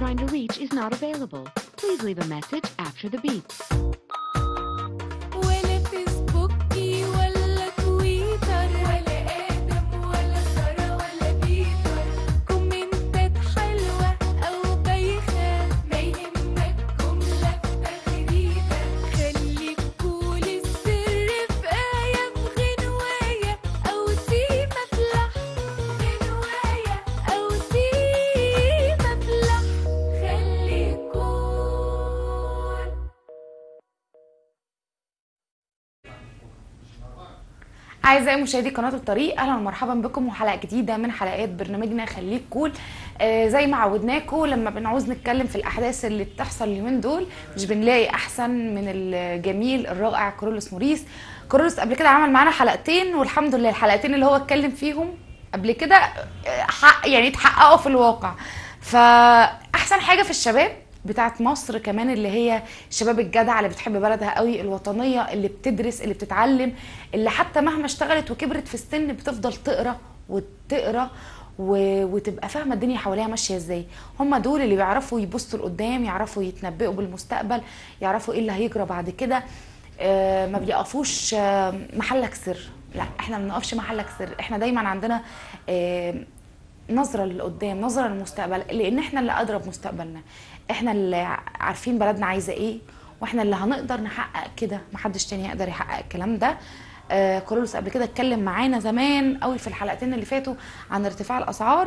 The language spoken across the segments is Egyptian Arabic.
trying to reach is not available. Please leave a message after the beep. ولا فيسبوكي ولا تويتر ولا آدم ولا سارة ولا بيتر كومنتات حلوة أو بايخة ما يهمك جملة في تغريدة خليك طول السر في آية في غنواية أو سيمة فلح غنواية أو سيمة فلح خليك كول أعزائي مشاهدي قناة الطريق أهلا ومرحبا بكم وحلقة جديدة من حلقات برنامجنا خليك كول آه زي ما عودناكم لما بنعوز نتكلم في الأحداث اللي بتحصل اليومين دول مش بنلاقي أحسن من الجميل الرائع كارلوس موريس كارلوس قبل كده عمل معانا حلقتين والحمد لله الحلقتين اللي هو اتكلم فيهم قبل كده آه، حق يعني اتحققوا في الواقع فأحسن حاجة في الشباب بتاعت مصر كمان اللي هي الشباب الجدع اللي بتحب بلدها قوي الوطنيه اللي بتدرس اللي بتتعلم اللي حتى مهما اشتغلت وكبرت في السن بتفضل تقرا وتقرا و... وتبقى فاهمه الدنيا حواليها ماشيه ازاي هم دول اللي بيعرفوا يبصوا لقدام يعرفوا يتنبئوا بالمستقبل يعرفوا ايه اللي هيجرى بعد كده آه ما بيقفوش آه محلك سر لا احنا ما بنقفش محلك سر احنا دايما عندنا آه نظرة لقدام نظرة للمستقبل لأن احنا اللي أدرى بمستقبلنا احنا اللي عارفين بلدنا عايزة ايه واحنا اللي هنقدر نحقق كده محدش تاني يقدر يحقق الكلام ده آه كارلوس قبل كده اتكلم معانا زمان قوي في الحلقتين اللي فاتوا عن ارتفاع الاسعار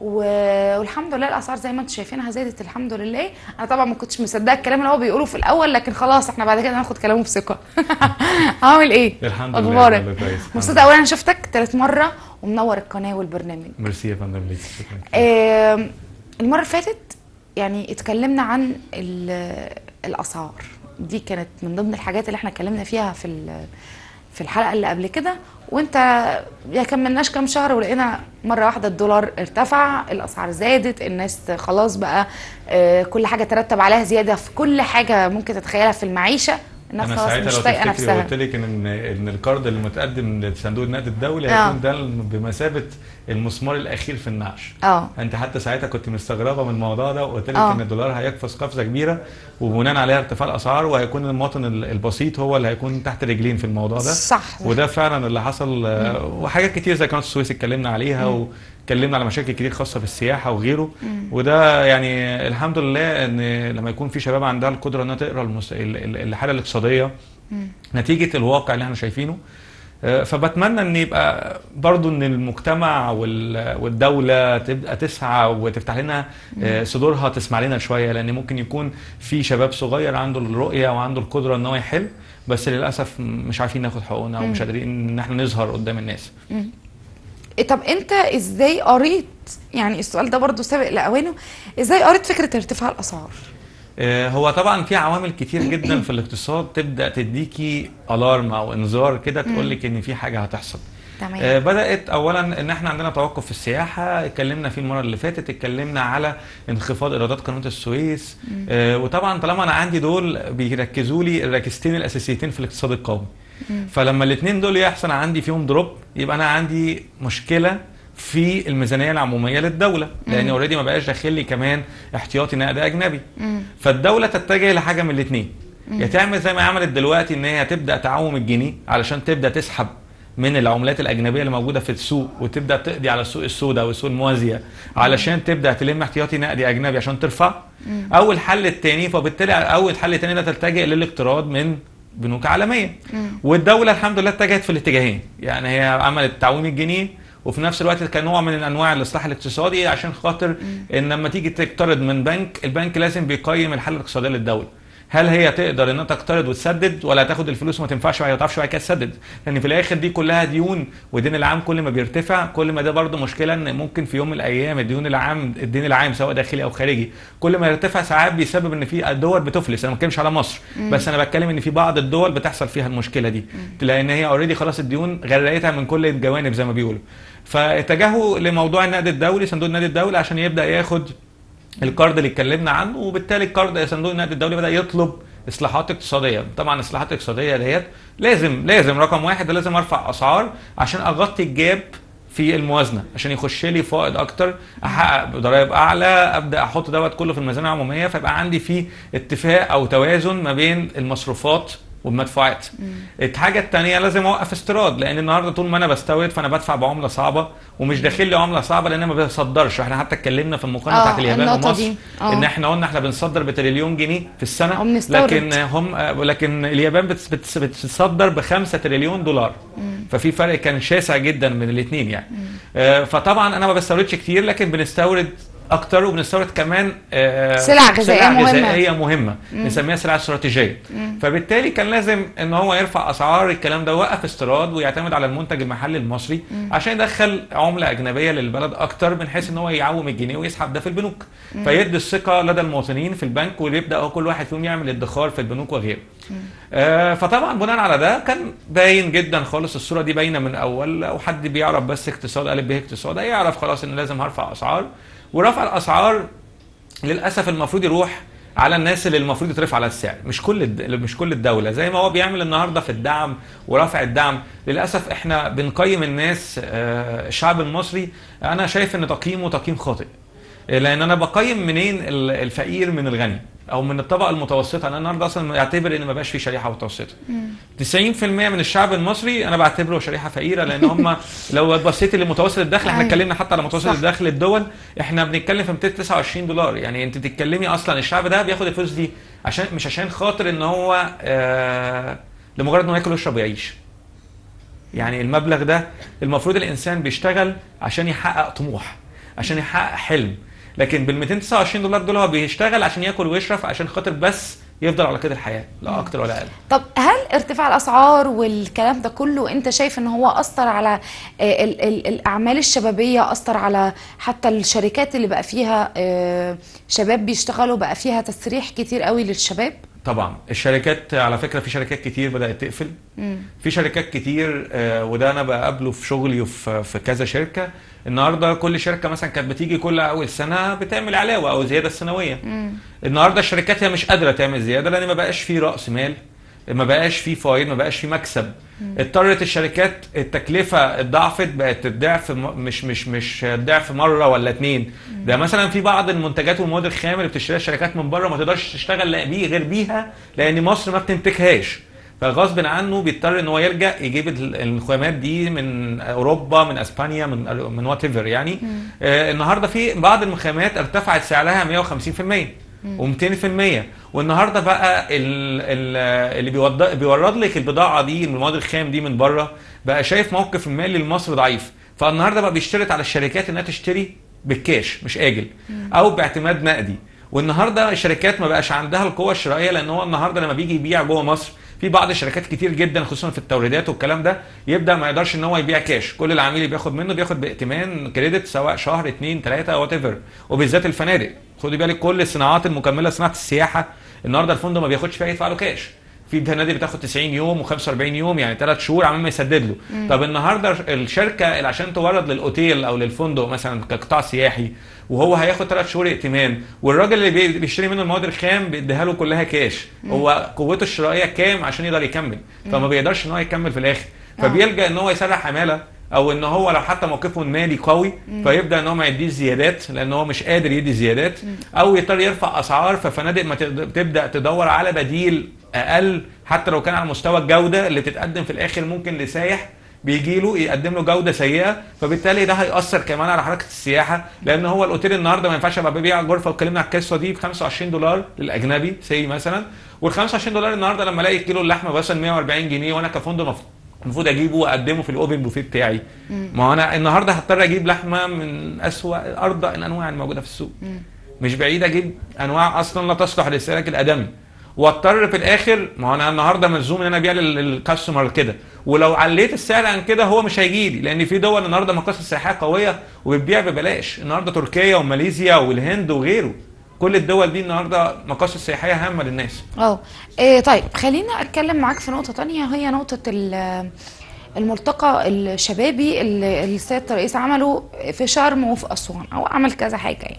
و- والحمد لله الاسعار زي ما انتم شايفينها زادت الحمد لله انا طبعا ما كنتش مصدقه الكلام اللي هو بيقوله في الاول لكن خلاص احنا بعد كده هناخد كلامه بثقه عامل ايه الحمد لله اخبارك والله كويس الحمد مبسوطه قوي انا شفتك تالت مره ومنور القناه والبرنامج ميرسي يا فندم ليك شكرا آم، المره اللي فاتت يعني اتكلمنا عن ال- الاسعار دي كانت من ضمن الحاجات اللي احنا اتكلمنا فيها في ال- في الحلقه اللي قبل كده وانت يا كملناش كام شهر ولقينا مره واحده الدولار ارتفع الاسعار زادت الناس خلاص بقى آه، كل حاجه ترتب عليها زياده في كل حاجه ممكن تتخيلها في المعيشه الناس انا خلاص ساعتها مش لو طايقه تفتكري نفسها قلت لك ان ان القرض المتقدم لصندوق النقد الدولي آه. هيكون ده بمثابه المسمار الاخير في النعش اه انت حتى ساعتها كنت مستغربه من الموضوع ده وقلت لك آه. ان الدولار هيقفز قفزه كبيره وبناء عليها ارتفاع الاسعار وهيكون المواطن ال- البسيط هو اللي هيكون تحت رجلين في الموضوع ده صح وده فعلا اللي حصل آه، وحاجات كتير زي قناه السويس اتكلمنا عليها واتكلمنا على مشاكل كتير خاصه بالسياحه وغيره وده يعني الحمد لله ان لما يكون في شباب عندها القدره انها تقرا المس... ال- ال- الحاله الاقتصاديه نتيجه الواقع اللي احنا شايفينه آه، فبتمنى ان يبقى برضو ان المجتمع وال- والدوله تبقى تسعى وتفتح لنا آه، صدورها تسمع لنا شويه لان ممكن يكون في شباب صغير عنده الرؤيه وعنده القدره ان هو يحل بس للاسف مش عارفين ناخد حقوقنا ومش قادرين ان احنا نظهر قدام الناس إيه طب انت ازاي قريت يعني السؤال ده برضو سابق لاوانه ازاي قريت فكره ارتفاع الاسعار آه، هو طبعا في عوامل كتير جدا في الاقتصاد تبدا تديكي الارم او انذار كده تقول لك ان في حاجه هتحصل تمام آه، بدات اولا ان احنا عندنا توقف في السياحه اتكلمنا فيه المره اللي فاتت اتكلمنا على انخفاض ايرادات قناه السويس آه، وطبعا طالما انا عندي دول بيركزوا لي الركزتين الاساسيتين في الاقتصاد القومي فلما الاثنين دول يحصل عندي فيهم دروب يبقى انا عندي مشكله في الميزانيه العموميه للدوله لان اوريدي ما بقاش داخل لي كمان احتياطي نقد اجنبي فالدوله تتجه لحاجه من الاثنين يا تعمل زي ما عملت دلوقتي ان هي تبدا تعوم الجنيه علشان تبدا تسحب من العملات الاجنبيه اللي موجوده في السوق وتبدا تقضي على السوق السوداء والسوق الموازيه علشان تبدا تلم احتياطي نقدي اجنبي عشان ترفع او الحل الثاني فبالتالي اول حل الثاني ده تلتجئ للاقتراض من بنوك عالميه والدوله الحمد لله اتجهت في الاتجاهين يعني هي عملت تعويم الجنيه وفي نفس الوقت كنوع من انواع الاصلاح الاقتصادي عشان خاطر ان لما تيجي تقترض من بنك البنك لازم بيقيم الحاله الاقتصاديه للدوله هل هي تقدر انها تقترض وتسدد ولا تاخد الفلوس وما تنفعش وما تعرفش بعد كده تسدد لان في الاخر دي كلها ديون والدين العام كل ما بيرتفع كل ما ده برضه مشكله ان ممكن في يوم من الايام الديون العام الدين العام سواء داخلي او خارجي كل ما يرتفع ساعات بيسبب ان في دول بتفلس انا ما بتكلمش على مصر بس انا بتكلم ان في بعض الدول بتحصل فيها المشكله دي لان هي اوريدي خلاص الديون غرقتها من كل الجوانب زي ما بيقولوا فاتجهوا لموضوع النقد الدولي صندوق النقد الدولي عشان يبدا ياخد القرض اللي اتكلمنا عنه وبالتالي القرض صندوق النقد الدولي بدا يطلب اصلاحات اقتصاديه طبعا الاصلاحات الاقتصاديه ديت لازم لازم رقم واحد لازم ارفع اسعار عشان اغطي الجاب في الموازنه عشان يخش لي فائض اكتر احقق ضرائب اعلى ابدا احط دوت كله في الميزانيه العموميه فيبقى عندي في اتفاق او توازن ما بين المصروفات والمدفوعات الحاجه الثانيه لازم اوقف استيراد لان النهارده طول ما انا بستورد فانا بدفع بعمله صعبه ومش داخل لي عمله صعبه لان أنا ما بصدرش احنا حتى اتكلمنا في المقارنه آه، بتاعت اليابان النقطة ومصر دي. آه. ان احنا قلنا احنا بنصدر بتريليون جنيه في السنه وبنستورد. لكن هم لكن اليابان بتس- بتس- بتصدر ب 5 تريليون دولار ففي فرق كان شاسع جدا من الاثنين يعني آه، فطبعا انا ما بستوردش كتير لكن بنستورد اكتر وبنستورد كمان آه، سلع غذائية سلع مهمة. غذائيه مهمه بنسميها سلع استراتيجيه فبالتالي كان لازم ان هو يرفع اسعار الكلام ده وقف استيراد ويعتمد على المنتج المحلي المصري عشان يدخل عمله اجنبيه للبلد اكتر من حيث ان هو يعوم الجنيه ويسحب ده في البنوك فيدي الثقه لدى المواطنين في البنك ويبدا هو كل واحد فيهم يعمل ادخار في البنوك وغيره آه، فطبعا بناء على ده كان باين جدا خالص الصوره دي باينه من اول لو حد بيعرف بس اقتصاد الف به اقتصاد هيعرف خلاص ان لازم هرفع اسعار ورفع الاسعار للاسف المفروض يروح على الناس اللي المفروض يترفع على السعر مش كل الد... مش كل الدوله زي ما هو بيعمل النهارده في الدعم ورفع الدعم للاسف احنا بنقيم الناس آه، الشعب المصري انا شايف ان تقييمه تقييم خاطئ لان انا بقيم منين ال- الفقير من الغني او من الطبقه المتوسطه انا النهارده اصلا بعتبر ان ما بقاش في شريحه متوسطه 90% من الشعب المصري انا بعتبره شريحه فقيره لان هم لو بصيت لمتوسط الدخل احنا أيوة. اتكلمنا حتى على متوسط صح. الدخل الدول احنا بنتكلم في 229 دولار يعني انت بتتكلمي اصلا الشعب ده بياخد الفلوس دي عشان مش عشان خاطر ان هو آه لمجرد انه ياكل ويشرب ويعيش يعني المبلغ ده المفروض الانسان بيشتغل عشان يحقق طموح عشان يحقق حلم لكن بال 229 دولار دول هو بيشتغل عشان ياكل ويشرب عشان خاطر بس يفضل على كده الحياه لا اكتر ولا اقل طب هل ارتفاع الاسعار والكلام ده كله انت شايف ان هو اثر على آه، ال- ال- الاعمال الشبابيه اثر على حتى الشركات اللي بقى فيها آه، شباب بيشتغلوا بقى فيها تسريح كتير قوي للشباب طبعا الشركات على فكره في شركات كتير بدات تقفل في شركات كتير آه، وده انا بقابله في شغلي وفي في كذا شركه النهارده كل شركه مثلا كانت بتيجي كل اول سنه بتعمل علاوه او زياده السنويه النهارده الشركات هي مش قادره تعمل زياده لان ما بقاش في راس مال ما بقاش في فايض ما بقاش في مكسب اضطرت الشركات التكلفه اتضاعفت بقت الضعف م- مش مش مش الضعف مره ولا اتنين ده مثلا في بعض المنتجات والمواد الخام اللي بتشتريها الشركات من بره ما تقدرش تشتغل لا بيه غير بيها لان مصر ما بتنتجهاش فغصب عنه بيضطر ان هو يلجا يجيب ال- الخامات دي من اوروبا من اسبانيا من من وات ايفر يعني آه النهارده في بعض الخامات ارتفعت سعرها 150% و200% والنهارده بقى ال- ال- اللي بيوض- بيورد لك البضاعه دي المواد الخام دي من بره بقى شايف موقف المالي لمصر ضعيف فالنهارده بقى بيشترط على الشركات انها تشتري بالكاش مش اجل او باعتماد نقدي والنهارده الشركات ما بقاش عندها القوه الشرائيه لان هو النهارده لما بيجي يبيع جوه مصر في بعض الشركات كتير جدا خصوصا في التوريدات والكلام ده يبدا ما يقدرش ان هو يبيع كاش كل العميل اللي بياخد منه بياخد بائتمان كريدت سواء شهر اتنين تلاته وات ايفر وبالذات الفنادق خدي بالك كل الصناعات المكمله صناعه السياحه النهارده الفندق ما بياخدش فيها يدفع له كاش في فنادق بتاخد 90 يوم و45 يوم يعني ثلاث شهور عمال ما يسدد له طب النهارده الشركه اللي عشان تورد للاوتيل او للفندق مثلا كقطاع سياحي وهو هياخد ثلاث شهور ائتمان والراجل اللي بي- بيشتري منه المواد الخام بيديها له كلها كاش هو قوته الشرائيه كام عشان يقدر يكمل فما بيقدرش ان هو يكمل في الاخر فبيلجا ان هو يسرح عماله او ان هو لو حتى موقفه المالي قوي فيبدا ان هو ما يديش زيادات لان هو مش قادر يدي زيادات او يضطر يرفع اسعار ففنادق ما تقد- تبدا تدور على بديل اقل حتى لو كان على مستوى الجوده اللي بتتقدم في الاخر ممكن لسايح بيجي له يقدم له جوده سيئه فبالتالي ده هياثر كمان على حركه السياحه لان هو الاوتيل النهارده ما ينفعش ابقى ببيع غرفه واتكلمنا على القصه دي ب 25 دولار للاجنبي سي مثلا وال 25 دولار النهارده لما الاقي كيلو اللحمه مثلا 140 جنيه وانا كفندق مف- المفروض اجيبه واقدمه في الاوبن بوفيه بتاعي ما هو انا النهارده هضطر اجيب لحمه من اسوأ ارضى الانواع الموجوده في السوق مش بعيد اجيب انواع اصلا لا تصلح للاستهلاك الادمي واضطر في الاخر ما هو انا النهارده ملزوم ان انا ابيع لل- للكاستمر كده ولو عليت السعر عن كده هو مش هيجي لي لان في دول النهارده مقاصد سياحيه قويه وبتبيع ببلاش النهارده تركيا وماليزيا والهند وغيره كل الدول دي النهارده مقاصد سياحيه هامه للناس اه إيه طيب خلينا اتكلم معاك في نقطة تانية هي نقطة ال- الملتقى الشبابي اللي اللي السيد الرئيس عمله في شرم وفي أسوان أو عمل كذا حاجة يعني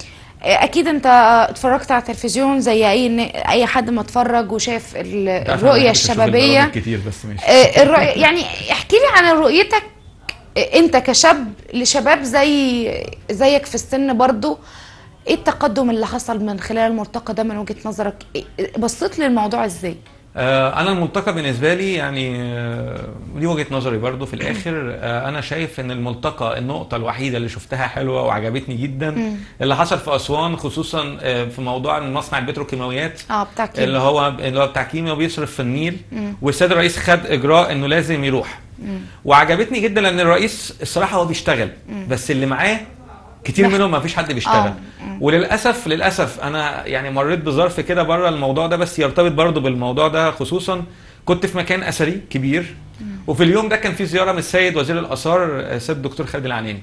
إيه أكيد أنت اتفرجت على التلفزيون زي أي أي حد ما اتفرج وشاف ال- أنت عارف أنا الرؤية بحب أشوف الشبابية البرامج كتير بس ماشي إيه الرؤية يعني احكي لي عن رؤيتك انت كشاب لشباب زي زيك في السن برضو ايه التقدم اللي حصل من خلال الملتقى ده من وجهة نظرك إيه- بصيت للموضوع ازاي آه، انا الملتقى بالنسبه لي يعني آه، دي وجهه نظري برضو في الاخر آه، انا شايف ان الملتقى النقطه الوحيده اللي شفتها حلوه وعجبتني جدا اللي حصل في اسوان خصوصا آه، في موضوع مصنع البتروكيماويات اه بتاع كده اللي هو اللي هو بتاع كيمياء وبيصرف في النيل والسيد الرئيس خد اجراء انه لازم يروح وعجبتني جدا لان الرئيس الصراحه هو بيشتغل بس اللي معاه كتير مح- منهم ما فيش حد بيشتغل آه. وللاسف للاسف انا يعني مريت بظرف كده بره الموضوع ده بس يرتبط برضه بالموضوع ده خصوصا كنت في مكان اثري كبير وفي اليوم ده كان في زياره من السيد وزير الاثار السيد الدكتور خالد العناني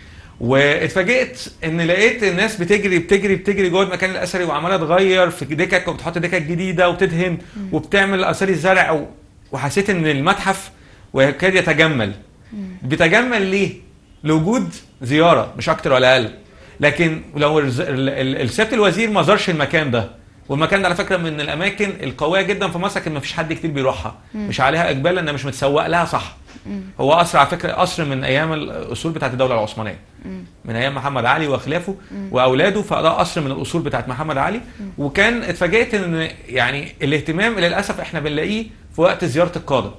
واتفاجئت ان لقيت الناس بتجري بتجري بتجري جوه المكان الاثري وعماله تغير في دكك وبتحط دكك جديده وتدهن وبتعمل اثاري الزرع و- وحسيت ان المتحف ويكاد يتجمل بيتجمل ليه؟ لوجود زياره مش اكتر ولا اقل لكن لو الز- ال- ال- السياده الوزير ما زارش المكان ده والمكان ده على فكره من الاماكن القويه جدا في مصر لكن ما فيش حد كتير بيروحها مش عليها اقبال لانها مش متسوق لها صح هو قصر على فكره قصر من ايام الاصول بتاعت الدوله العثمانيه من ايام محمد علي وخلافه واولاده فده قصر من الاصول بتاعت محمد علي وكان اتفاجئت ان يعني الاهتمام للاسف احنا بنلاقيه في وقت زياره القاده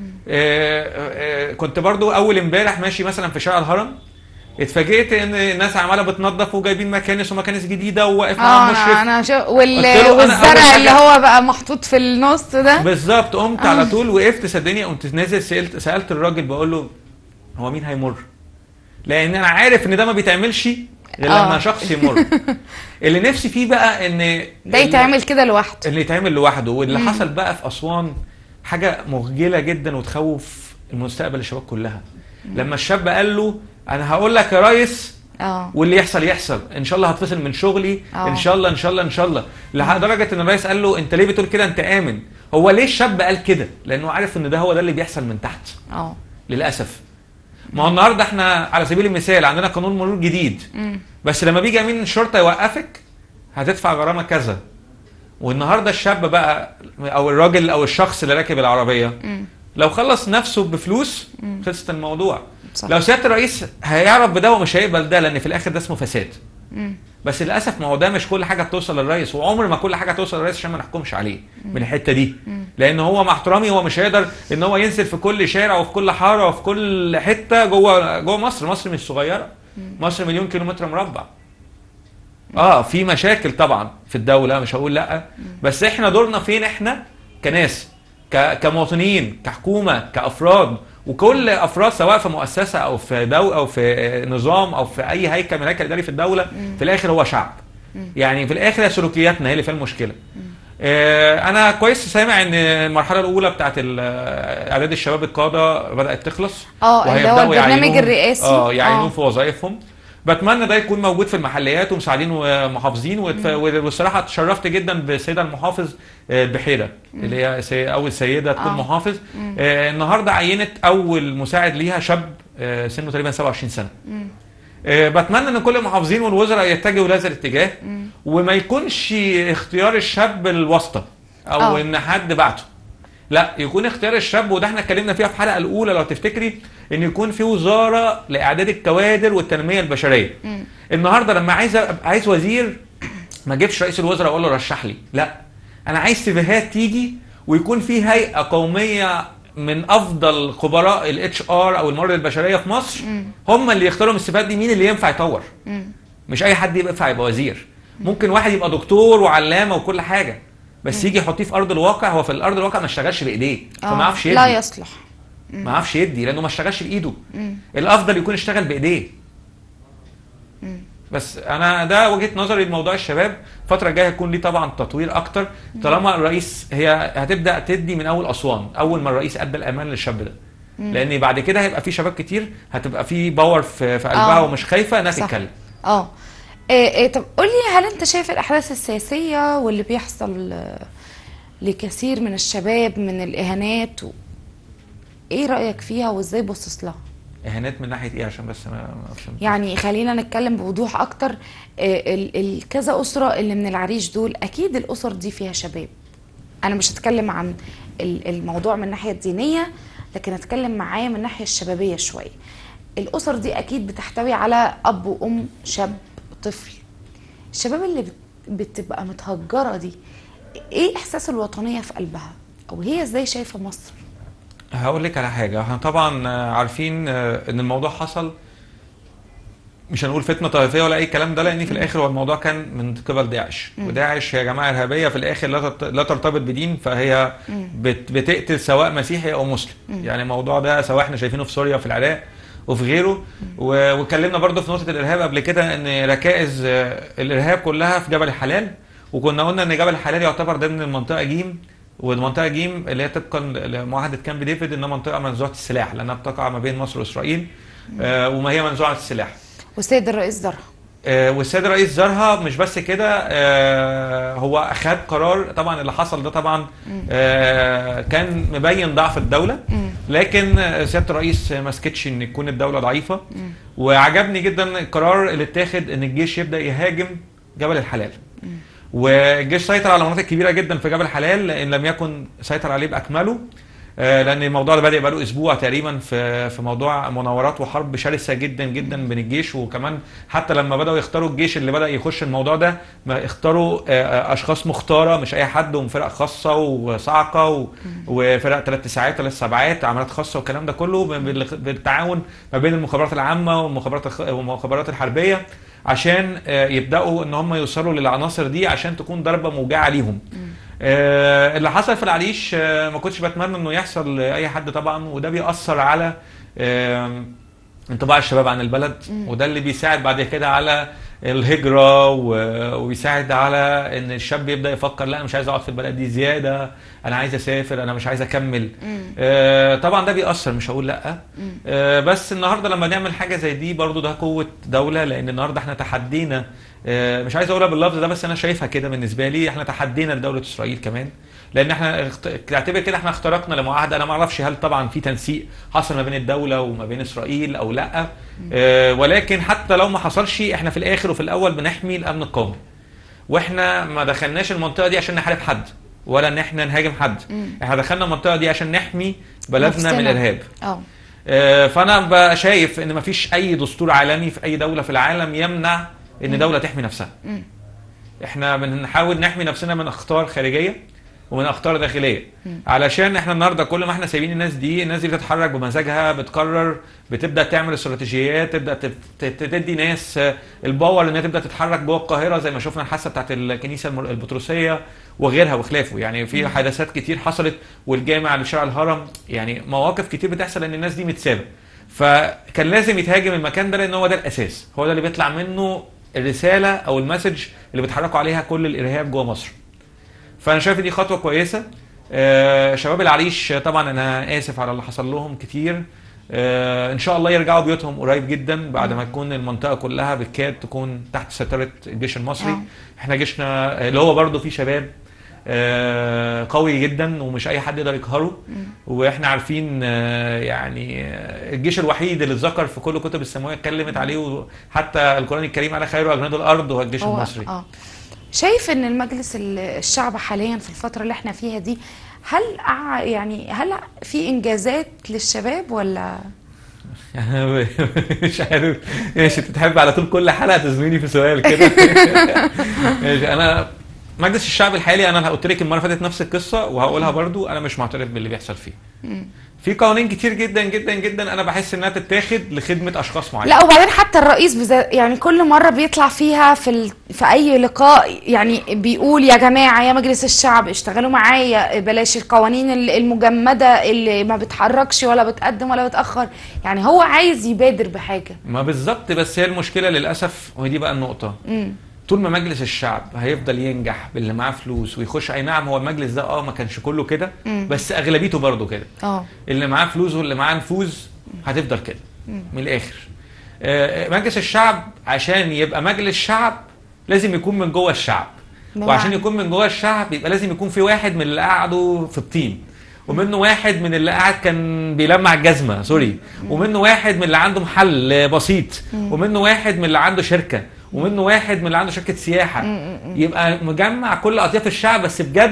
آه، آه، كنت برضو اول امبارح ماشي مثلا في شارع الهرم اتفاجئت ان الناس عماله بتنظف وجايبين مكانس ومكانس جديده وواقف اه معاهم انا مشرف انا شو وال... قلت له أنا أول والزرع اللي حاجة- هو بقى محطوط في النص ده بالظبط قمت على طول وقفت صدقني قمت نازل سالت سالت الراجل بقول له هو مين هيمر؟ لان انا عارف ان ده ما بيتعملش غير آه. لما شخص يمر اللي نفسي فيه بقى ان ده يتعمل كده لوحده اللي يتعمل لوحده واللي حصل بقى في اسوان حاجه مخجله جدا وتخوف المستقبل الشباب كلها لما الشاب قال له انا هقول لك يا ريس اه واللي يحصل يحصل ان شاء الله هتفصل من شغلي آه. ان شاء الله ان شاء الله ان شاء الله لدرجه ان الرئيس قال له انت ليه بتقول كده انت امن هو ليه الشاب قال كده لانه عارف ان ده هو ده اللي بيحصل من تحت اه للاسف ما هو النهارده احنا على سبيل المثال عندنا قانون مرور جديد بس لما بيجي امين الشرطه يوقفك هتدفع غرامه كذا والنهارده الشاب بقى او الراجل او الشخص اللي راكب العربيه لو خلص نفسه بفلوس خلصت الموضوع صح. لو سياده الرئيس هيعرف بده ومش هيقبل ده لان في الاخر ده اسمه فساد بس للاسف ما هو ده مش كل حاجه بتوصل للرئيس وعمر ما كل حاجه توصل للرئيس عشان ما نحكمش عليه من الحته دي لان هو مع احترامي هو مش هيقدر ان هو ينزل في كل شارع وفي كل حاره وفي كل حته جوه جوه مصر مصر مش صغيره مصر مليون كيلومتر مربع اه في مشاكل طبعا في الدوله مش هقول لا بس احنا دورنا فين احنا كناس ك- كمواطنين كحكومه كافراد وكل افراد سواء في مؤسسه او في دو او في نظام او في اي هيكل من الهيكل الاداري في الدوله في الاخر هو شعب يعني في الاخر هي سلوكياتنا هي اللي فيها المشكله آه، انا كويس سامع ان المرحله الاولى بتاعت ال- اعداد الشباب القاده بدات تخلص اه اللي هو وهيبدأوا البرنامج يعينوهم- الرئاسي اه يعينوهم آه. في وظائفهم بتمنى ده يكون موجود في المحليات ومساعدين ومحافظين وتف- والصراحه اتشرفت جدا بالسيده المحافظ آه، البحيره اللي هي سي- اول سيده تكون آه. محافظ آه، النهارده عينت اول مساعد ليها شاب آه، سنه تقريبا 27 سنه آه، بتمنى ان كل المحافظين والوزراء يتجهوا لهذا الاتجاه وما يكونش اختيار الشاب الواسطه او آه. ان حد بعته لا يكون اختيار الشاب وده احنا اتكلمنا فيها في الحلقه الاولى لو تفتكري ان يكون في وزاره لاعداد الكوادر والتنميه البشريه النهارده لما عايز أبقى عايز وزير ما اجيبش رئيس الوزراء اقول له رشح لي لا انا عايز سيفيهات تيجي ويكون في هيئه قوميه من افضل خبراء الاتش ار او الموارد البشريه في مصر هم اللي يختاروا من السيفيهات دي مين اللي ينفع يطور مش اي حد يبقى ينفع يبقى وزير ممكن واحد يبقى دكتور وعلامه وكل حاجه بس يجي يحطيه في ارض الواقع هو في الارض الواقع ما اشتغلش بايديه فما آه. يعرفش يدي لا يصلح ما يعرفش يدي لانه ما اشتغلش بايده الافضل يكون اشتغل بايديه بس انا ده وجهه نظري لموضوع الشباب الفتره الجايه هيكون ليه طبعا تطوير اكتر طالما الرئيس هي هتبدا تدي من اول اسوان اول ما الرئيس ادى الامان للشاب ده لان بعد كده هيبقى في شباب كتير هتبقى في باور في, في قلبها آه. ومش خايفه انها صح. تتكلم اه إيه إيه طب قولي هل انت شايف الاحداث السياسيه واللي بيحصل آه، لكثير من الشباب من الاهانات و... ايه رايك فيها وازاي باصص لها اهانات من ناحيه ايه عشان بس ما ما أفهم. يعني خلينا نتكلم بوضوح اكتر آه، ال- ال- كذا اسره اللي من العريش دول اكيد الاسر دي فيها شباب انا مش هتكلم عن ال- الموضوع من الناحيه الدينيه لكن هتكلم معايا من الناحيه الشبابيه شويه الاسر دي اكيد بتحتوي على اب وام شاب طفل الشباب اللي بت- بتبقى متهجره دي ايه احساس الوطنيه في قلبها او هي ازاي شايفه مصر هقول لك على حاجه احنا طبعا آه، عارفين آه، ان الموضوع حصل مش هنقول فتنه طائفيه ولا اي كلام ده لان في الاخر هو الموضوع كان من قبل داعش وداعش هي جماعه ارهابيه في الاخر لا ترت- لا ترتبط بدين فهي بت- بتقتل سواء مسيحي او مسلم يعني الموضوع ده سواء احنا شايفينه في سوريا وفي العراق وفي غيره و- واتكلمنا برضو في نقطه الارهاب قبل كده ان ركائز آه، الارهاب كلها في جبل الحلال وكنا قلنا ان جبل الحلال يعتبر ضمن المنطقه جيم والمنطقه جيم اللي هي طبقا لمعاهده كامب ديفيد انها منطقه منزوعه السلاح لانها بتقع ما بين مصر واسرائيل آه، وما هي منزوعه السلاح والسيد الرئيس زرها آه، والسيد الرئيس زارها مش بس كده آه، هو اخذ قرار طبعا اللي حصل ده طبعا آه، كان مبين ضعف الدوله لكن آه، سياده الرئيس ما سكتش ان تكون الدوله ضعيفه وعجبني جدا القرار اللي اتاخد ان الجيش يبدا يهاجم جبل الحلال والجيش سيطر على مناطق كبيره جدا في جبل الحلال ان لم يكن سيطر عليه باكمله آه، لان الموضوع ده بادئ بقاله اسبوع تقريبا في في موضوع مناورات وحرب شرسه جدا جدا بين الجيش وكمان حتى لما بداوا يختاروا الجيش اللي بدا يخش الموضوع ده ما اختاروا آه، آه، اشخاص مختاره مش اي حد ومن فرق خاصه وصاعقه و- وفرق ثلاث تسعات ثلاث سبعات عمليات خاصه والكلام ده كله بال- بالتعاون ما بين المخابرات العامه والمخابرات الخ- والمخابرات الحربيه عشان آه، يبداوا ان هم يوصلوا للعناصر دي عشان تكون ضربه موجعه ليهم آه، اللي حصل في العريش آه، ما كنتش بتمنى انه يحصل لاي حد طبعا وده بيأثر على آم، انطباع الشباب عن البلد وده اللي بيساعد بعد كده على الهجرة و- وبيساعد على ان الشاب يبدأ يفكر لا انا مش عايز اقعد في البلد دي زيادة انا عايز اسافر انا مش عايز اكمل آه طبعا ده بيأثر مش هقول لا آه بس النهارده لما نعمل حاجة زي دي برضو ده قوة دولة لان النهارده احنا تحدينا آه مش عايز اقولها باللفظ ده بس انا شايفها كده بالنسبة لي احنا تحدينا لدولة اسرائيل كمان لان احنا اخت- تعتبر كده احنا اخترقنا لمعاهده انا ما اعرفش هل طبعا في تنسيق حصل ما بين الدوله وما بين اسرائيل او لا اه ولكن حتى لو ما حصلش احنا في الاخر وفي الاول بنحمي الامن القومي واحنا ما دخلناش المنطقه دي عشان نحارب حد ولا ان احنا نهاجم حد احنا دخلنا المنطقه دي عشان نحمي بلدنا نفسنا. من الارهاب اه آه، فانا بقى شايف ان مفيش اي دستور عالمي في اي دوله في العالم يمنع ان دوله تحمي نفسها احنا بنحاول نحمي نفسنا من اخطار خارجيه ومن اخطار داخليه علشان احنا النهارده كل ما احنا سايبين الناس دي الناس دي بتتحرك بمزاجها بتقرر بتبدا تعمل استراتيجيات تبدا تف- ت- ت- تدي ناس آه، الباور انها تبدا تتحرك جوه القاهره زي ما شفنا الحادثه بتاعت الكنيسه المر- البطرسيه وغيرها وخلافه يعني في حدثات كتير حصلت والجامع اللي في شارع الهرم يعني مواقف كتير بتحصل ان الناس دي متسابه فكان لازم يتهاجم المكان ده لان هو ده الاساس هو ده اللي بيطلع منه الرساله او المسج اللي بيتحركوا عليها كل الارهاب جوه مصر فانا شايف دي خطوه كويسه آه، شباب العريش آه، طبعا انا اسف على اللي حصل لهم كتير آه، ان شاء الله يرجعوا بيوتهم قريب جدا بعد ما تكون المنطقه كلها بالكاد تكون تحت سيطره الجيش المصري آه. احنا جيشنا اللي هو برضه فيه شباب آه، قوي جدا ومش اي حد يقدر يقهره واحنا عارفين آه، يعني آه، الجيش الوحيد اللي اتذكر في كل كتب السماويه اتكلمت عليه حتى القران الكريم على خير اجناد الارض هو الجيش هو- المصري اه شايف ان المجلس ال- الشعب حاليا في الفتره اللي احنا فيها دي هل ع- يعني هل في انجازات للشباب ولا يعني مش عارف ماشي انت تحب على طول كل حلقه تزنيني في سؤال كده ماشي انا مجلس الشعب الحالي انا قلت لك المره اللي فاتت نفس القصه وهقولها برضو انا مش معترف باللي بيحصل فيه في قوانين كتير جدا جدا جدا انا بحس انها تتاخد لخدمه اشخاص معينه لا وبعدين حتى الرئيس بزا... يعني كل مره بيطلع فيها في ال... في اي لقاء يعني بيقول يا جماعه يا مجلس الشعب اشتغلوا معايا بلاش القوانين ال- المجمده اللي ما بتحركش ولا بتقدم ولا بتاخر يعني هو عايز يبادر بحاجه ما بالظبط بس هي المشكله للاسف وهي دي بقى النقطه امم طول ما مجلس الشعب هيفضل ينجح باللي معاه فلوس ويخش اي نعم هو المجلس ده اه ما كانش كله كده بس اغلبيته برضه كده اه اللي معاه فلوس واللي معاه نفوذ هتفضل كده من الاخر آه، مجلس الشعب عشان يبقى مجلس شعب لازم يكون من جوه الشعب بمعنى؟ وعشان يكون من جوه الشعب يبقى لازم يكون في واحد من اللي قعدوا في الطين ومنه واحد من اللي قاعد كان بيلمع الجزمه سوري ومنه واحد من اللي عنده محل بسيط ومنه واحد من اللي عنده شركه ومنه واحد من اللي عنده شركه سياحه يبقى مجمع كل اطياف الشعب بس بجد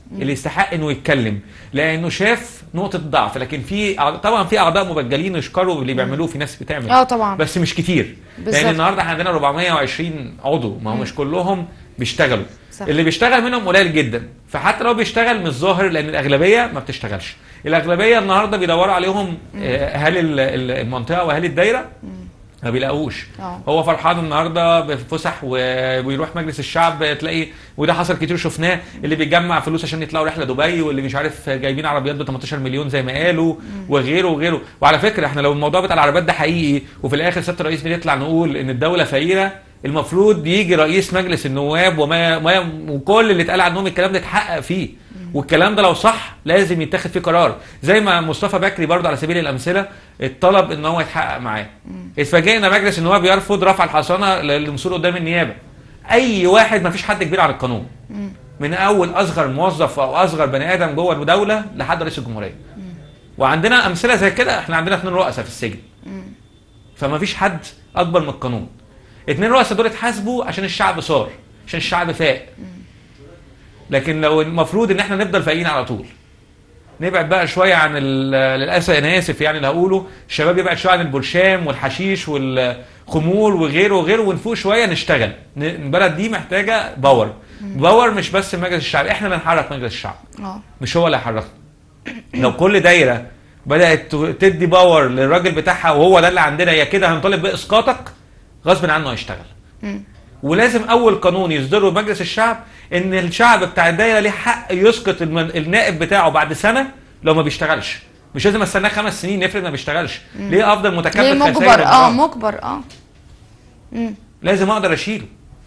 اللي يستحق انه يتكلم لانه شاف نقطه ضعف لكن في أع- طبعا في اعضاء مبجلين يشكروا اللي بيعملوه في ناس بتعمل اه طبعا بس مش كتير بالظبط. لان النهارده احنا عندنا 420 عضو ما هو مش كلهم بيشتغلوا صح. اللي بيشتغل منهم قليل جدا فحتى لو بيشتغل مش ظاهر لان الاغلبيه ما بتشتغلش الاغلبيه النهارده بيدوروا عليهم آه، اهالي ال- ال- المنطقه واهالي الدايره ما بيلاقوش اه. هو فرحان النهارده بفسح و- ويروح مجلس الشعب تلاقي وده حصل كتير شفناه اللي بيجمع فلوس عشان يطلعوا رحله دبي واللي مش عارف جايبين عربيات ب 18 مليون زي ما قالوا وغيره وغيره وعلى فكره احنا لو الموضوع بتاع العربيات ده حقيقي وفي الاخر سياده الرئيس بنطلع نقول ان الدوله فقيره المفروض يجي رئيس مجلس النواب وما ما وكل اللي اتقال عنهم الكلام ده اتحقق فيه والكلام ده لو صح لازم يتاخد فيه قرار زي ما مصطفى بكري برضه على سبيل الامثله اتطلب ان هو يتحقق معاه اتفاجئنا مجلس النواب يرفض رفع الحصانه للمسؤول قدام النيابه اي واحد ما فيش حد كبير على القانون من اول اصغر موظف او اصغر بني ادم جوه الدوله لحد رئيس الجمهوريه وعندنا امثله زي كده احنا عندنا اثنين رؤساء في السجن فما فيش حد اكبر من القانون اتنين رؤساء دول اتحاسبوا عشان الشعب صار عشان الشعب فاق لكن لو المفروض ان احنا نفضل فايقين على طول نبعد بقى شويه عن ال- للاسف انا اسف يعني اللي هقوله الشباب يبعد شويه عن البرشام والحشيش والخمور وغيره وغيره ونفوق شويه نشتغل ن- البلد دي محتاجه باور باور مش بس مجلس الشعب احنا اللي نحرك مجلس الشعب اه مش هو اللي هيحركنا لو كل دايره بدات ت- تدي باور للراجل بتاعها وهو ده اللي عندنا يا كده هنطالب باسقاطك غصب عنه هيشتغل ولازم اول قانون يصدره مجلس الشعب ان الشعب بتاع الدايره ليه حق يسقط المن... النائب بتاعه بعد سنه لو ما بيشتغلش مش لازم استناه خمس سنين نفرض ما بيشتغلش ليه افضل ليه متكبد مجبر خسائر اه الجرام؟ مجبر اه مم. لازم اقدر اشيله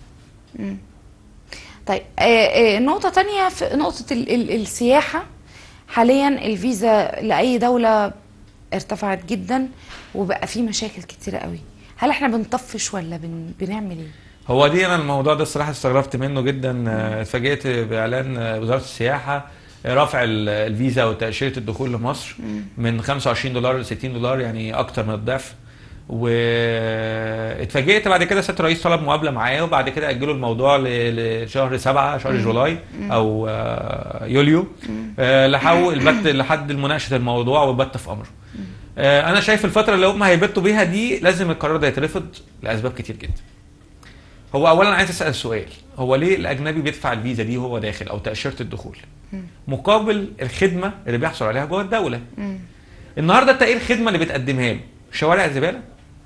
طيب آه، آه، نقطة تانية في نقطة ال ال السياحة حاليا الفيزا لأي دولة ارتفعت جدا وبقى في مشاكل كتيرة قوي هل احنا بنطفش ولا بن بنعمل ايه؟ هو دي انا الموضوع ده الصراحه استغربت منه جدا آه، اتفاجئت باعلان آه، وزاره السياحه آه، رفع ال- الفيزا وتاشيره الدخول لمصر من 25 دولار ل 60 دولار يعني اكتر من الضعف واتفاجئت بعد كده سياده الرئيس طلب مقابله معايا وبعد كده اجلوا الموضوع ل- لشهر سبعة شهر جولاي او آه، يوليو آه، لحو البت لحد مناقشه الموضوع والبت في امره آه، انا شايف الفتره اللي هم هيبتوا بيها دي لازم القرار ده يترفض لاسباب كتير جدا هو اولا عايز اسال سؤال هو ليه الاجنبي بيدفع الفيزا دي وهو داخل او تاشيره الدخول مقابل الخدمه اللي بيحصل عليها جوه الدوله النهارده انت ايه الخدمه اللي بتقدمها له شوارع زباله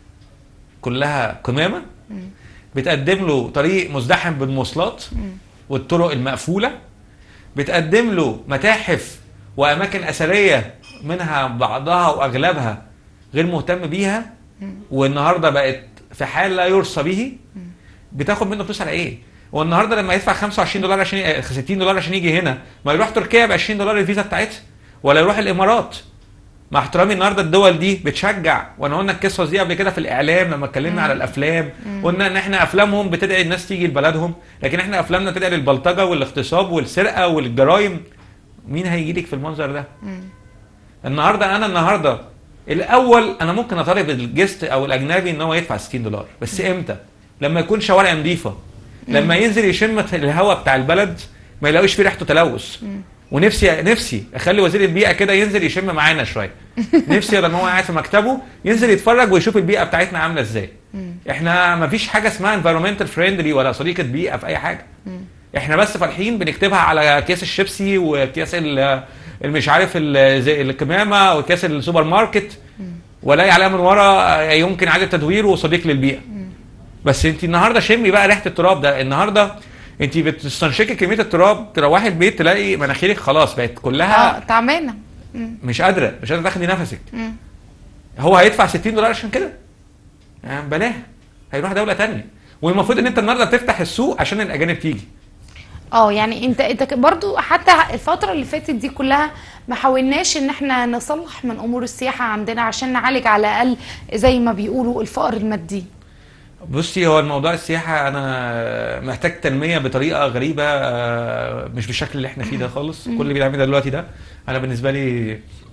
كلها قمامه بتقدم له طريق مزدحم بالمواصلات والطرق المقفوله بتقدم له متاحف واماكن اثريه منها بعضها واغلبها غير مهتم بيها والنهارده بقت في حال لا يرثى به بتاخد منه فلوس على ايه؟ والنهارده لما يدفع 25 دولار عشان ي- 60 دولار عشان يجي هنا ما يروح تركيا ب 20 دولار الفيزا بتاعتها ولا يروح الامارات مع احترامي النهارده الدول دي بتشجع وانا قلنا القصص دي قبل كده في الاعلام لما اتكلمنا على الافلام قلنا ان احنا افلامهم بتدعي الناس تيجي لبلدهم لكن احنا افلامنا بتدعي للبلطجه والاغتصاب والسرقه والجرايم مين هيجي لك في المنظر ده؟ النهارده انا النهارده الاول انا ممكن اطالب الجست او الاجنبي ان هو يدفع 60 دولار بس امتى؟ لما يكون شوارع نظيفه لما ينزل يشم الهواء بتاع البلد ما يلاقوش فيه ريحته تلوث ونفسي نفسي اخلي وزير البيئه كده ينزل يشم معانا شويه نفسي بدل ما هو قاعد في مكتبه ينزل يتفرج ويشوف البيئه بتاعتنا عامله ازاي احنا ما فيش حاجه اسمها انفيرمنتال فريندلي ولا صديقه بيئه في اي حاجه احنا بس فالحين بنكتبها على كيس الشيبسي وكيس ال- المش عارف ال- زي الكمامه وكيس السوبر ماركت والاقي عليها من ورا يمكن اعاده تدويره وصديق للبيئه بس انت النهارده شمي بقى ريحه التراب ده النهارده انت بتستنشقي كميه التراب تروحي البيت تلاقي مناخيرك خلاص بقت كلها اه تعبانة مش قادره مش قادره تاخدي نفسك هو هيدفع 60 دولار عشان كده يعني بلاها هيروح دوله تانية والمفروض ان انت النهارده بتفتح السوق عشان الاجانب تيجي اه يعني انت انت ك- برضو حتى الفترة اللي فاتت دي كلها ما حاولناش ان احنا نصلح من امور السياحة عندنا عشان نعالج على الاقل زي ما بيقولوا الفقر المادي بصي هو الموضوع السياحة أنا محتاج تنمية بطريقة غريبة آه، مش بالشكل اللي احنا فيه ده خالص كل اللي بيعمل ده دلوقتي ده أنا بالنسبة لي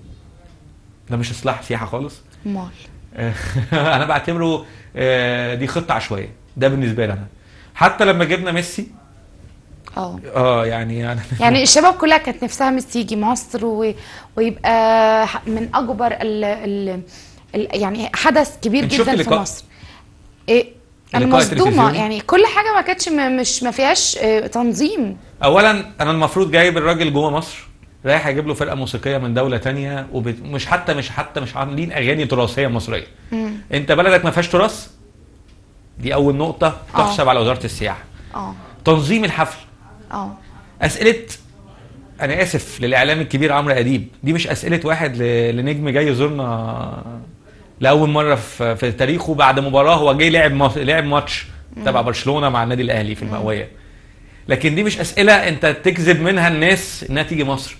ده مش إصلاح سياحة خالص امال أنا بعتبره آه، دي خطة عشوائية ده بالنسبة لي أنا حتى لما جبنا ميسي اه اه يعني يعني يعني الشباب كلها كانت نفسها مس تيجي مصر و... ويبقى ح- من اكبر ال... ال... ال... يعني حدث كبير انت شفت جدا في لقاء- مصر ايه انا اللقاء مصدومه التلفزيوني؟ يعني كل حاجه ما كانتش م... مش ما فيهاش آه، تنظيم اولا انا المفروض جايب الراجل جوه مصر رايح اجيب له فرقه موسيقيه من دوله تانية ومش حتى مش حتى مش عاملين اغاني تراثيه مصريه انت بلدك ما فيهاش تراث دي اول نقطه آه. تحسب على وزاره السياحه اه تنظيم الحفل اه اسئله انا اسف للاعلام الكبير عمرو اديب دي مش اسئله واحد ل- لنجم جاي يزورنا لاول مره في, في تاريخه بعد مباراه هو جاي لعب مص- لعب ماتش تبع برشلونه مع النادي الاهلي في المئويه لكن دي مش اسئله انت تجذب منها الناس انها تيجي مصر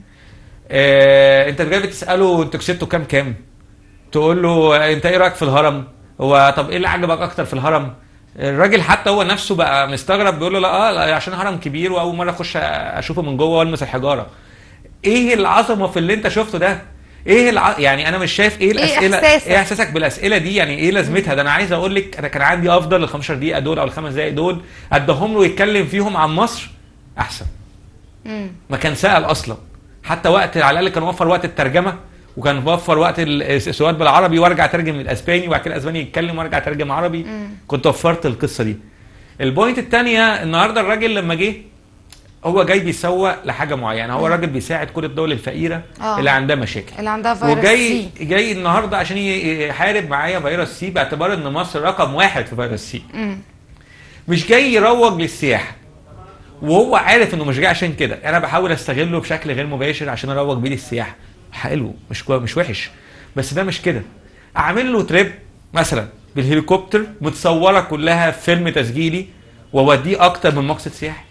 آه انت جاي بتساله انتوا كسبتوا كام كام تقول له آه، انت ايه رايك في الهرم هو طب ايه اللي عجبك اكتر في الهرم الراجل حتى هو نفسه بقى مستغرب بيقول له لا اه لا، عشان هرم كبير واول مره اخش اشوفه من جوه والمس الحجاره ايه العظمه في اللي انت شفته ده ايه الع... يعني انا مش شايف ايه الاسئله إحساسك؟ ايه احساسك بالاسئله دي يعني ايه لازمتها ده انا عايز اقول لك انا كان عندي افضل ال 15 دقيقه دول او الخمس دقائق دول ادهم له يتكلم فيهم عن مصر احسن امم ما كان سأل اصلا حتى وقت على الاقل كان وفر وقت الترجمه وكان وفر وقت ال- السؤال بالعربي وارجع اترجم الاسباني وبعد كده الاسباني يتكلم وارجع اترجم عربي كنت وفرت القصه دي البوينت الثانيه النهارده الراجل لما جه هو جاي بيسوق لحاجه معينه هو راجل بيساعد كل الدول الفقيره آه. اللي عندها مشاكل اللي عندها فيروس وجاي سي جاي النهارده عشان ي- يحارب معايا فيروس سي باعتبار ان مصر رقم واحد في فيروس سي امم مش جاي يروج للسياحه وهو عارف انه مش جاي عشان كده انا بحاول استغله بشكل غير مباشر عشان اروج بيه للسياحه حلو مش كوي مش وحش بس ده مش كده اعمل له تريب مثلا بالهليكوبتر متصوره كلها في فيلم تسجيلي واوديه اكتر من مقصد سياحي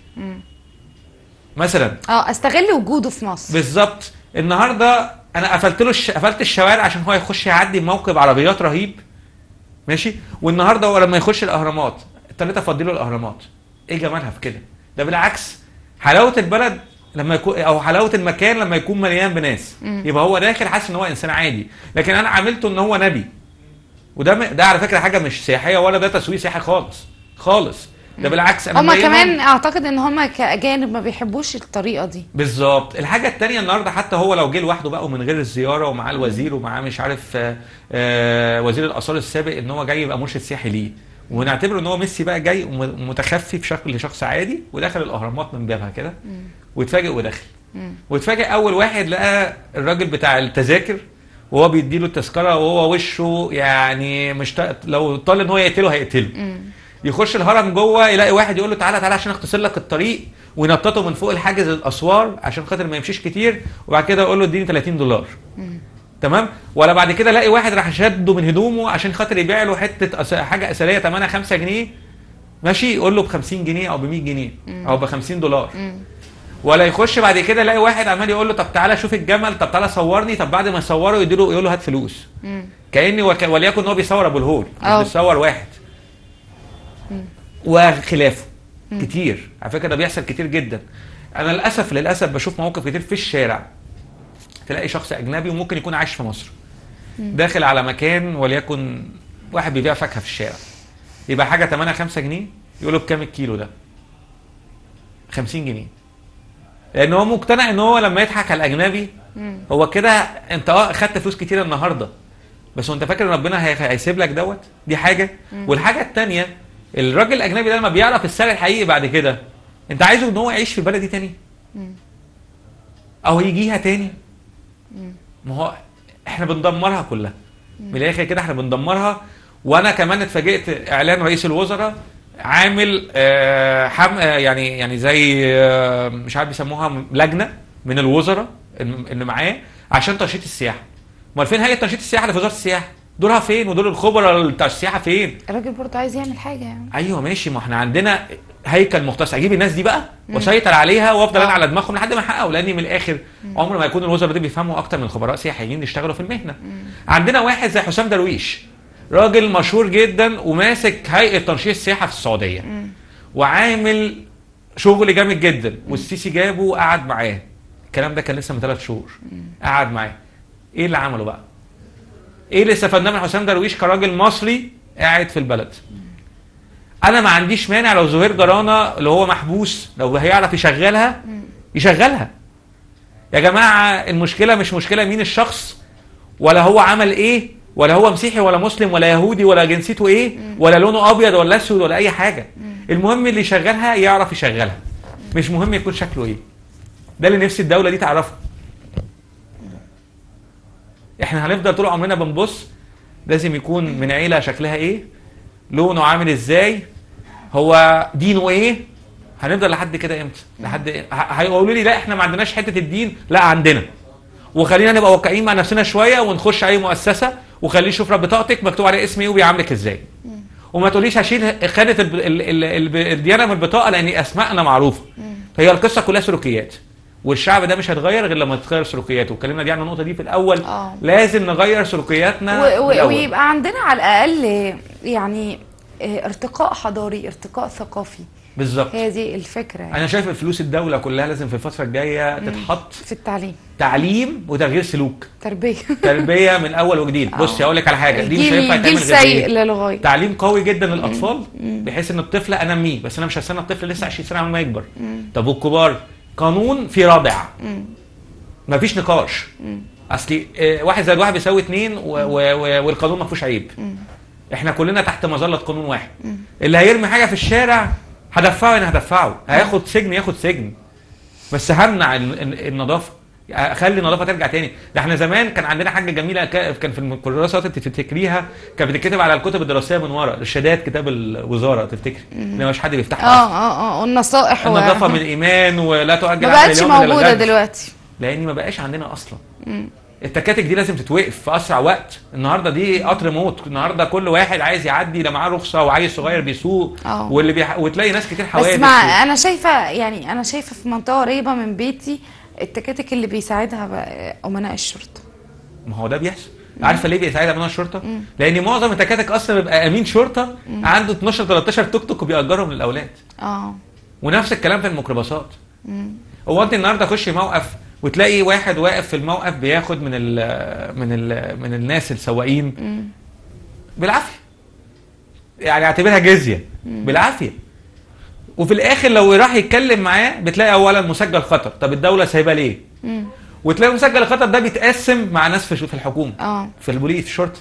مثلا اه استغل وجوده في مصر بالظبط النهارده انا قفلت له الش... قفلت الشوارع عشان هو يخش يعدي موكب عربيات رهيب ماشي والنهارده هو لما يخش الاهرامات اضطريت افضي له الاهرامات ايه جمالها في كده ده بالعكس حلاوه البلد لما يكون او حلاوه المكان لما يكون مليان بناس يبقى هو داخل حاسس ان هو انسان عادي لكن انا عاملته ان هو نبي وده م... ده على فكره حاجه مش سياحيه ولا ده تسويق سياحي خالص خالص ده بالعكس انا هما مبينهم- كمان اعتقد ان هما كاجانب ما بيحبوش الطريقه دي بالظبط الحاجه التانية النهارده حتى هو لو جه لوحده بقى ومن غير الزياره ومعاه الوزير ومعاه مش عارف آه، آه، وزير الاثار السابق ان هو جاي يبقى مرشد سياحي ليه ونعتبره ان هو ميسي بقى جاي وم- متخفي في شكل شخص عادي ودخل الاهرامات من بابها كده واتفاجئ ودخل واتفاجئ اول واحد لقى الراجل بتاع التذاكر وهو بيديله التذكره وهو وشه يعني مش ط- لو طال ان هو يقتله هيقتله يخش الهرم جوه يلاقي واحد يقول له تعالى تعالى عشان اختصر لك الطريق وينططه من فوق الحاجز الاسوار عشان خاطر ما يمشيش كتير وبعد كده يقول له اديني 30 دولار تمام ولا بعد كده الاقي واحد راح شده من هدومه عشان خاطر يبيع له حته أس- حاجه اثريه ثمنها 5 جنيه ماشي يقول له ب 50 جنيه او ب 100 جنيه او ب 50 دولار ولا يخش بعد كده يلاقي واحد عمال يقول له طب تعالى شوف الجمل طب تعالى صورني طب بعد ما يصوره يديله يقول له هات فلوس كاني وك... وليكن هو بيصور ابو الهول مش أه. بيصور واحد وخلافه كتير على فكره ده بيحصل كتير جدا انا للاسف للاسف بشوف مواقف كتير في الشارع تلاقي شخص اجنبي وممكن يكون عايش في مصر داخل على مكان وليكن واحد بيبيع فاكهه في الشارع يبقى حاجه ثمنها 5 جنيه يقول له بكام الكيلو ده 50 جنيه لان هو مقتنع ان هو لما يضحك على الاجنبي هو كده انت اه خدت فلوس كتير النهارده بس وانت فاكر ان ربنا هي- هيسيب لك دوت دي حاجه والحاجه الثانيه الراجل الاجنبي ده لما بيعرف السعر الحقيقي بعد كده انت عايزه ان هو يعيش في البلد دي تاني او يجيها تاني ما هو احنا بندمرها كلها من الاخر كده احنا بندمرها وانا كمان اتفاجئت اعلان رئيس الوزراء عامل آه، حم آه، يعني يعني زي آه، مش عارف بيسموها لجنه من الوزراء اللي اللي معاه عشان تنشيط السياحه امال فين هيئه تنشيط السياحه اللي في وزاره السياحه دورها فين ودور الخبراء بتاع السياحه فين الراجل برضه عايز يعمل حاجه يعني ايوه ماشي ما احنا عندنا هيكل مختص اجيب الناس دي بقى واسيطر عليها وافضل انا آه. على دماغهم لحد ما يحققوا لان من الاخر عمر ما يكون الوزراء دي بيفهموا اكتر من خبراء سياحيين يشتغلوا في المهنه عندنا واحد زي حسام درويش راجل مشهور جدا وماسك هيئه تنشيط السياحه في السعوديه وعامل شغل جامد جدا والسيسي جابه وقعد معاه الكلام ده كان لسه من ثلاث شهور قعد معاه ايه اللي عمله بقى ايه اللي استفدناه من حسام درويش كراجل مصري قاعد في البلد انا ما عنديش مانع لو زهير جرانه اللي هو محبوس لو هيعرف يشغلها يشغلها يا جماعه المشكله مش مشكله مين الشخص ولا هو عمل ايه ولا هو مسيحي ولا مسلم ولا يهودي ولا جنسيته ايه ولا لونه ابيض ولا اسود ولا اي حاجه المهم اللي يشغلها يعرف يشغلها مش مهم يكون شكله ايه ده اللي نفسي الدوله دي تعرفه احنا هنفضل طول عمرنا بنبص لازم يكون من عيله شكلها ايه لونه عامل ازاي هو دينه ايه هنفضل لحد كده امتى لحد ه- هيقولوا لي لا احنا ما عندناش حته الدين لا عندنا وخلينا نبقى واقعيين مع نفسنا شويه ونخش اي مؤسسه وخليه يشوف رب بطاقتك مكتوب عليه اسم ايه وبيعاملك ازاي وما تقوليش هشيل خانه الب- ال- ال- ال- الديانه من البطاقه لان اسمائنا معروفه هي القصه كلها سلوكيات والشعب ده مش هيتغير غير لما تتغير سلوكياته واتكلمنا دي عن النقطه دي في الاول آه. لازم نغير سلوكياتنا و- و- الأول. ويبقى عندنا على الاقل يعني آه، ارتقاء حضاري ارتقاء ثقافي بالظبط هي دي الفكره يعني انا شايف فلوس الدوله كلها لازم في الفتره الجايه تتحط في التعليم تعليم وتغيير سلوك تربيه تربيه من اول وجديد بصي اقول لك على حاجه دي مش جيل هينفع جيل تعمل غير سيء إيه؟ للغايه تعليم قوي جدا للاطفال بحيث ان الطفل انميه بس انا مش هستنى الطفل لسه 20 سنه عمال ما يكبر طب والكبار قانون في رادع مفيش نقاش اصلي آه، واحد زائد واحد بيساوي اتنين و- و- و- والقانون ما فيهوش عيب احنا كلنا تحت مظله قانون واحد اللي هيرمي حاجه في الشارع هدفعه انا هدفعه هياخد سجن ياخد سجن بس همنع ال- ال- النظافه اخلي النظافه ترجع تاني ده احنا زمان كان عندنا حاجه جميله كا- كان في الكراسات انت تفتكريها كانت بتتكتب على الكتب الدراسيه من ورا ارشادات كتاب الوزاره تفتكري ان مش حد بيفتحها اه أصلاً. اه اه والنصائح و- النظافه من الايمان ولا تؤجل ما عمل بقتش اليوم إلى موجوده الغد. دلوقتي لان ما بقاش عندنا اصلا التكاتك دي لازم تتوقف في اسرع وقت النهارده دي قطر موت النهارده كل واحد عايز يعدي لا معاه رخصه وعيل صغير بيسوق آه. واللي بيح... وتلاقي ناس كتير بس حوادث مع انا شايفه يعني انا شايفه في منطقه قريبه من بيتي التكاتك اللي بيساعدها بقى امناء الشرطه ما هو ده بيحصل عارفه ليه بيساعد امين الشرطه؟ لان معظم التكاتك اصلا بيبقى امين شرطه عنده 12 13 توك توك وبيأجرهم للاولاد اه ونفس الكلام في الميكروباصات هو انت النهارده تخش موقف وتلاقي واحد واقف في الموقف بياخد من ال من ال من الناس السواقين بالعافيه يعني اعتبرها جزيه بالعافيه وفي الاخر لو راح يتكلم معاه بتلاقي اولا مسجل خطر طب الدوله سايباه ليه وتلاقي مسجل الخطر ده بيتقسم مع ناس في في الحكومه اه في البوليس في الشرطه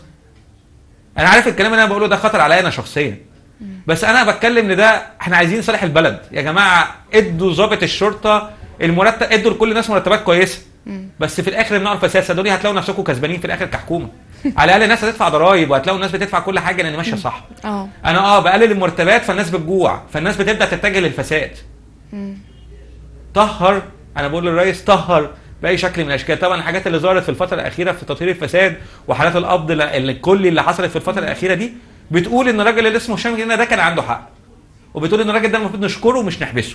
انا عارف الكلام اللي انا بقوله ده خطر عليا انا شخصيا بس انا بتكلم ان ده احنا عايزين نصالح البلد يا جماعه ادوا ضابط الشرطه المرتب ادوا لكل الناس مرتبات كويسه بس في الاخر امنعوا الفساد صدقوني هتلاقوا نفسكم كسبانين في الاخر كحكومه على الاقل الناس هتدفع ضرايب وهتلاقوا الناس بتدفع كل حاجه لان ماشيه صح اه انا اه بقلل المرتبات فالناس بتجوع فالناس بتبدا تتجه للفساد طهر انا بقول للرئيس طهر باي شكل من الاشكال طبعا الحاجات اللي ظهرت في الفتره الاخيره في تطهير الفساد وحالات القبض ال- اللي كل اللي حصلت في الفتره الاخيره دي بتقول ان الراجل اللي اسمه هشام جنة ده كان عنده حق وبتقول ان الراجل ده المفروض نشكره ومش نحبسه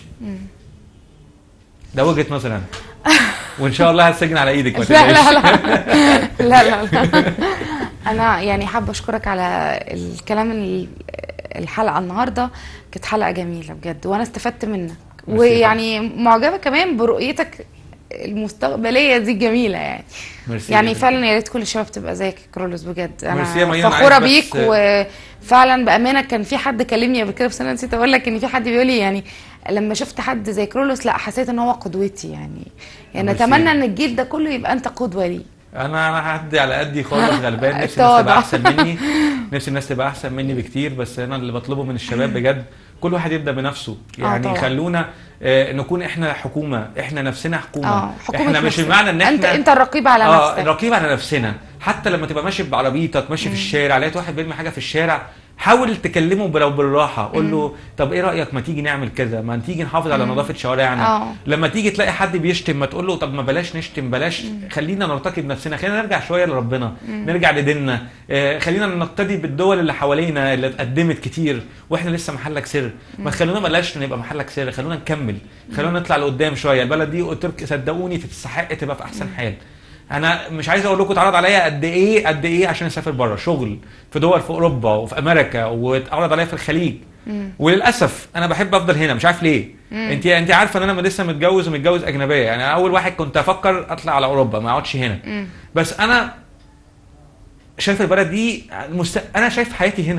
ده وجهه نظري انا وان شاء الله هتسجن على ايدك ما لا لا تقلقيش. لا لا لا لا انا يعني حابه اشكرك على الكلام ال- الحلقه النهارده كانت حلقه جميله بجد وانا استفدت منك ميرسي ويعني معجبه كمان برؤيتك المستقبليه دي الجميله يعني ميرسي يعني جداً. فعلا يا ريت كل الشباب تبقى زيك يا كرولوس بجد ميرسي يا انا ميان، فخوره عايز بس- بيك وفعلا بامانه كان في حد كلمني قبل كده بس انا نسيت اقول لك ان في حد بيقول لي يعني لما شفت حد زي كرولوس لا حسيت ان هو قدوتي يعني يعني ميرسي. اتمنى ان الجيل ده كله يبقى انت قدوه لي انا انا هدي على قدي خالص غلبان نفسي الناس التواضع. تبقى احسن مني نفسي الناس تبقى احسن مني بكتير بس انا اللي بطلبه من الشباب بجد كل واحد يبدا بنفسه يعني طبعا. خلونا آه، نكون احنا حكومه احنا نفسنا حكومه اه حكومه احنا مش نفسك. بمعنى ان احنا انت انت الرقيب على اه نفسك رقيب على نفسنا حتى لما تبقى ماشي بعربيتك ماشي في الشارع لقيت واحد بيرمي حاجه في الشارع حاول تكلمه لو بالراحه قول له طب ايه رايك ما تيجي نعمل كذا ما تيجي نحافظ على نظافه شوارعنا آه. لما تيجي تلاقي حد بيشتم ما تقول له طب ما بلاش نشتم بلاش خلينا نرتقي بنفسنا خلينا نرجع شويه لربنا نرجع لديننا آه خلينا نقتدي بالدول اللي حوالينا اللي اتقدمت كتير واحنا لسه محلك سر ما تخلونا بلاش نبقى محلك سر خلونا نكمل خلونا نطلع لقدام شويه البلد دي قلت لك صدقوني تستحق تبقى في احسن حال انا مش عايز اقول لكم اتعرض عليا قد ايه قد ايه عشان اسافر بره شغل في دول في اوروبا وفي امريكا واتعرض عليا في الخليج وللاسف انا بحب افضل هنا مش عارف ليه انت انت عارفه ان انا لسه متجوز ومتجوز اجنبيه يعني أنا اول واحد كنت افكر اطلع على اوروبا ما اقعدش هنا بس انا شايف البلد دي مست... انا شايف حياتي هنا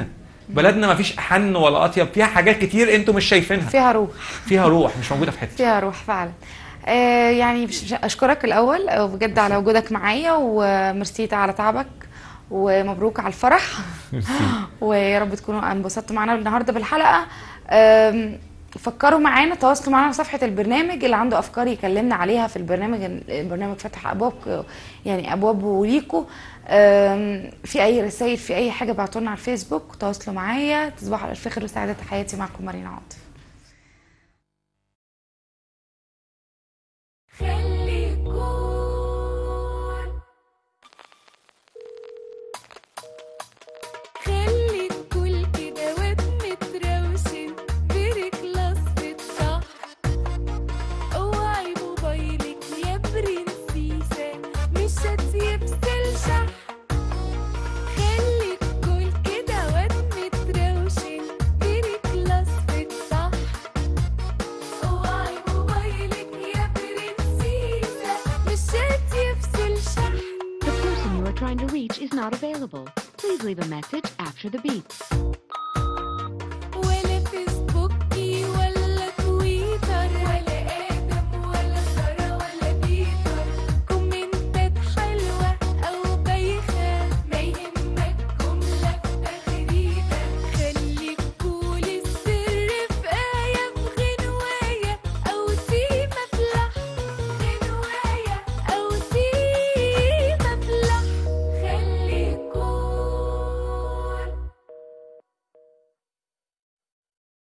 بلدنا ما فيش احن ولا اطيب فيها حاجات كتير انتوا مش شايفينها فيها روح فيها روح مش موجوده في حته فيها روح فعلا آه يعني مش- مش- اشكرك الاول آه، بجد على وجودك معايا وميرسي على تعبك ومبروك على الفرح ويا رب تكونوا انبسطتوا معانا النهارده بالحلقه آم، فكروا معانا تواصلوا معانا على صفحه البرنامج اللي عنده افكار يكلمنا عليها في البرنامج البرنامج فتح ابواب يعني ابوابه ليكوا آم، في اي رسائل في اي حاجه بعتوا لنا على الفيسبوك تواصلوا معايا تصبحوا على الف خير وسعاده حياتي معكم مارينا عاطف خلي يكون خلي الكل كده واد متروشن بركلاس الصح اوعي موبايلك يا برنسيسة مش هتيفصل شح خلي الكل كده واد متروشن بركلاس الصح اوعي موبايلك يا برنسيسة مش هتيفصل شح The person you are trying to reach is not available. Please leave a message after the beep.